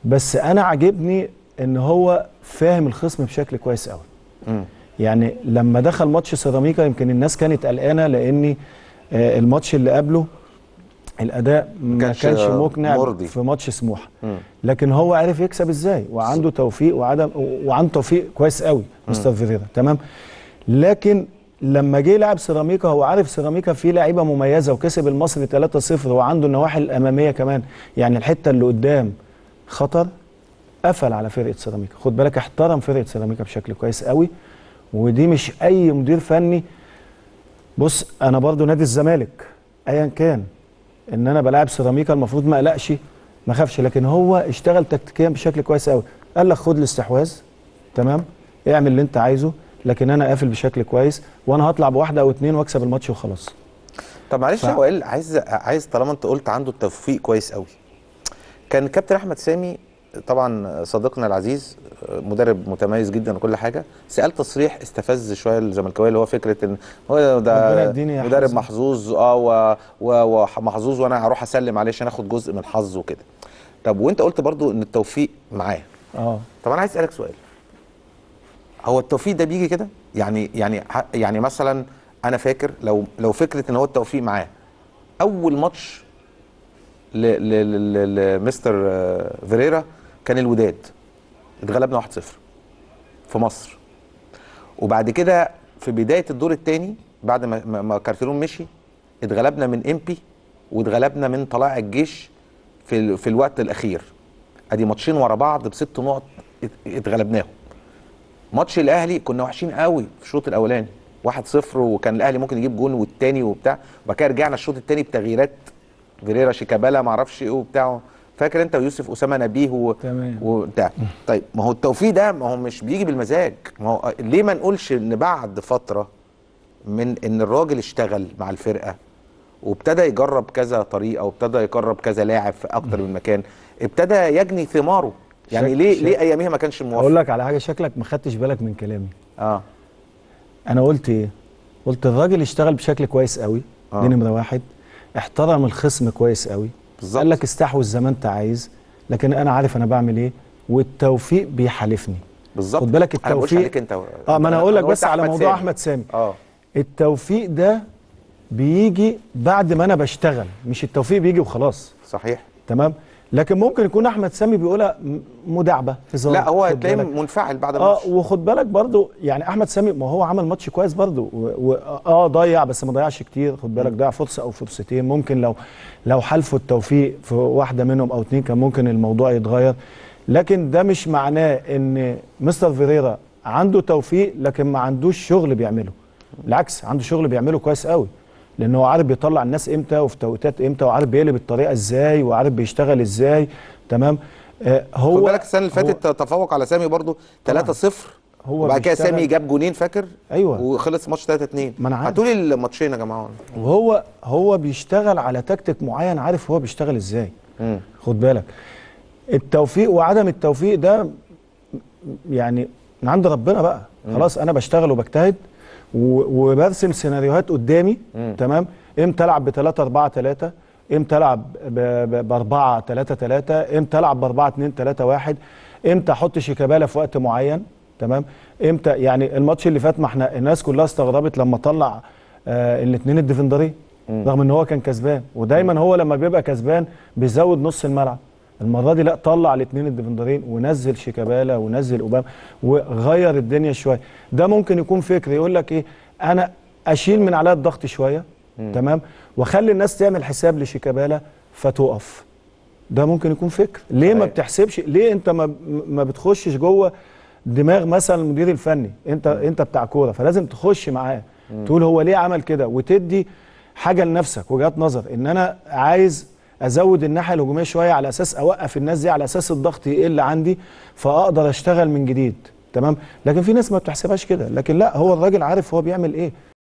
بس انا عاجبني ان هو فاهم الخصم بشكل كويس قوي مم. يعني لما دخل ماتش سيراميكا يمكن الناس كانت قلقانه لان آه، الماتش اللي قبله الاداء ما كانش كانش مقنع مرضي. في ماتش سموحه مم. لكن هو عرف يكسب ازاي وعنده توفيق وعدم وعنده توفيق كويس قوي مستر فيريرا تمام لكن لما جه لعب سيراميكا هو عارف سيراميكا فيه لعيبه مميزه وكسب المصري 3-0 وعنده النواحي الاماميه كمان يعني الحته اللي قدام خطر قفل على فرقه سيراميكا خد بالك احترم فرقه سيراميكا بشكل كويس قوي ودي مش اي مدير فني بص انا برضو نادي الزمالك ايا كان ان انا بلاعب سيراميكا المفروض ما اقلقش ما اخافش لكن هو اشتغل تكتيكيا بشكل كويس قوي قال لك خد الاستحواذ تمام اعمل اللي انت عايزه لكن انا قافل بشكل كويس وانا هطلع بواحده او اتنين واكسب الماتش وخلاص طب معلش ف- يا وائل عايز عايز طالما انت قلت عنده التوفيق كويس قوي كان كابتن احمد سامي طبعا صديقنا العزيز مدرب متميز جدا وكل حاجه سال تصريح استفز شويه الزملكاويه اللي هو فكره ان هو ربنا ده يديني يا مدرب حظ. محظوظ اه و- و- ومحظوظ وانا هروح اسلم عليه عشان اخد جزء من حظه وكده طب وانت قلت برضو ان التوفيق معاه اه طب انا عايز اسالك سؤال هو التوفيق ده بيجي كده يعني يعني ح- يعني مثلا انا فاكر لو لو فكره ان هو التوفيق معاه اول ماتش ل- ل- ل- لمستر آه، فيريرا كان الوداد اتغلبنا 1-0 في مصر وبعد كده في بدايه الدور الثاني بعد ما ما- ما كارتيرون مشي اتغلبنا من امبي واتغلبنا من طلائع الجيش في ال- في الوقت الاخير ادي ماتشين ورا بعض بست نقط ات- اتغلبناهم ماتش الاهلي كنا وحشين قوي في الشوط الاولاني 1-0 وكان الاهلي ممكن يجيب جون والتاني وبتاع وبعد كده رجعنا الشوط التاني بتغييرات فيريرا شيكابالا ما اعرفش ايه وبتاع فاكر انت ويوسف اسامه نبيه و... تمام. وبتاع طيب ما هو التوفيق ده ما هو مش بيجي بالمزاج ما هو ليه ما نقولش ان بعد فتره من ان الراجل اشتغل مع الفرقه وابتدى يجرب كذا طريقه وابتدى يجرب كذا لاعب في اكتر من مكان ابتدى يجني ثماره يعني شك- ليه شك- ليه اياميها ما كانش موفق اقول لك على حاجه شكلك ما خدتش بالك من كلامي اه انا قلت ايه قلت الراجل اشتغل بشكل كويس قوي آه. دي نمره واحد احترم الخصم كويس قوي بالظبط. قال لك استحوذ زي ما انت عايز لكن انا عارف انا بعمل ايه والتوفيق بيحالفني بالظبط خد بالك انا ما بقولش التوفيق عليك انت اه ما انا هقول لك قلت بس على موضوع سامي. احمد سامي اه التوفيق ده بيجي بعد ما انا بشتغل مش التوفيق بيجي وخلاص صحيح تمام لكن ممكن يكون احمد سامي بيقولها م- مداعبه في ظهر لا هو خد هتلاقيه بالك. منفعل بعد اه الماتش وخد بالك برضو يعني احمد سامي ما هو عمل ماتش كويس برضو و- و- اه ضيع بس ما ضيعش كتير خد بالك ضيع فرصه او فرصتين ممكن لو لو حالفه التوفيق في واحده منهم او اتنين كان ممكن الموضوع يتغير لكن ده مش معناه ان مستر فيريرا عنده توفيق لكن ما عندوش شغل بيعمله بالعكس عنده شغل بيعمله كويس قوي لان هو عارف بيطلع الناس امتى وفي توقيتات امتى وعارف بيقلب الطريقه ازاي وعارف بيشتغل ازاي تمام آه هو خد بالك السنه اللي هو- فاتت تفوق على سامي برضو 3-0 هو وبعد كده بيشتغل- سامي جاب جونين فاكر أيوة. وخلص الماتش 3-2 ما أنا عارف. هاتوا لي الماتشين يا جماعه وهو هو بيشتغل على تكتيك معين عارف هو بيشتغل ازاي مم. خد بالك التوفيق وعدم التوفيق ده يعني من عند ربنا بقى خلاص انا بشتغل وبجتهد و- وبرسم سيناريوهات قدامي تمام امتى العب ب 3 4 3 امتى العب ب 4 3 3 امتى العب ب 4 2 3 1 امتى احط شيكابالا في وقت معين تمام امتى يعني الماتش اللي فات ما احنا الناس كلها استغربت لما طلع آه الاثنين الديفندرين رغم ان هو كان كسبان ودايما هو لما بيبقى كسبان بيزود نص الملعب المره دي لا طلع الاثنين الديفندرين ونزل شيكابالا ونزل اوباما وغير الدنيا شويه ده ممكن يكون فكر يقول لك ايه انا اشيل من عليها الضغط شويه تمام واخلي الناس تعمل حساب لشيكابالا فتقف ده ممكن يكون فكر ليه ما صحيح. بتحسبش ليه انت ما ما بتخشش جوه دماغ مثلا المدير الفني انت انت بتاع كوره فلازم تخش معاه تقول هو ليه عمل كده وتدي حاجه لنفسك وجهات نظر ان انا عايز ازود الناحيه الهجوميه شويه على اساس اوقف الناس دي على اساس الضغط يقل عندي فاقدر اشتغل من جديد تمام لكن في ناس ما بتحسبهاش كده لكن لا هو الراجل عارف هو بيعمل ايه